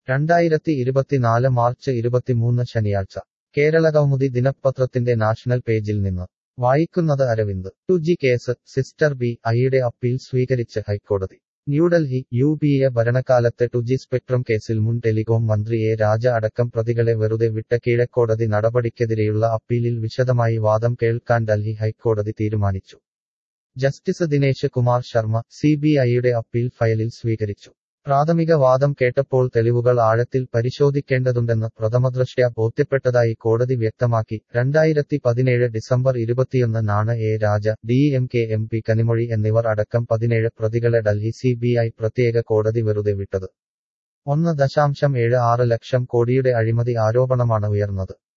രണ്ടായിരത്തി ഇരുപത്തിനാല് മാർച്ച് ഇരുപത്തിമൂന്ന് ശനിയാഴ്ച കേരളകൗമുദി ദിനപത്രത്തിന്റെ നാഷണൽ പേജിൽ നിന്ന് വായിക്കുന്നത് അരവിന്ദ് ടു ജി കേസ് സിസ്റ്റർ ബി ഐയുടെ അപ്പീൽ സ്വീകരിച്ച് ഹൈക്കോടതി ന്യൂഡൽഹി യു പി എ ഭരണകാലത്തെ ടു ജി സ്പെക്ട്രം കേസിൽ മുൻ ടെലികോം മന്ത്രി എ രാജ അടക്കം പ്രതികളെ വെറുതെ വിട്ട കീഴക്കോടതി നടപടിക്കെതിരെയുള്ള അപ്പീലിൽ വിശദമായി വാദം കേൾക്കാൻ ഡൽഹി ഹൈക്കോടതി തീരുമാനിച്ചു justice Dinesh Kumar Sharma C B ഐയുടെ അപ്പീൽ ഫയലിൽ സ്വീകരിച്ചു പ്രാഥമിക വാദം കേട്ടപ്പോൾ തെളിവുകൾ ആഴത്തിൽ പരിശോധിക്കേണ്ടതുണ്ടെന്ന് പ്രഥമദൃഷ്ട്യാ ബോധ്യപ്പെട്ടതായി കോടതി വ്യക്തമാക്കി രണ്ടായിരത്തി പതിനേഴ് ഡിസംബർ ഇരുപത്തിയൊന്നിനാണ് A Raja D M K M P Kanimozhi എന്നിവർ അടക്കം പതിനേഴ് പ്രതികളെ ഡൽഹി സി ബി ഐ പ്രത്യേക കോടതി വെറുതെ വിട്ടത് ഒന്ന് ദശാംശം ഏഴ് ആറ് ലക്ഷം കോടിയുടെ അഴിമതി ആരോപണമാണ് ഉയർന്നത്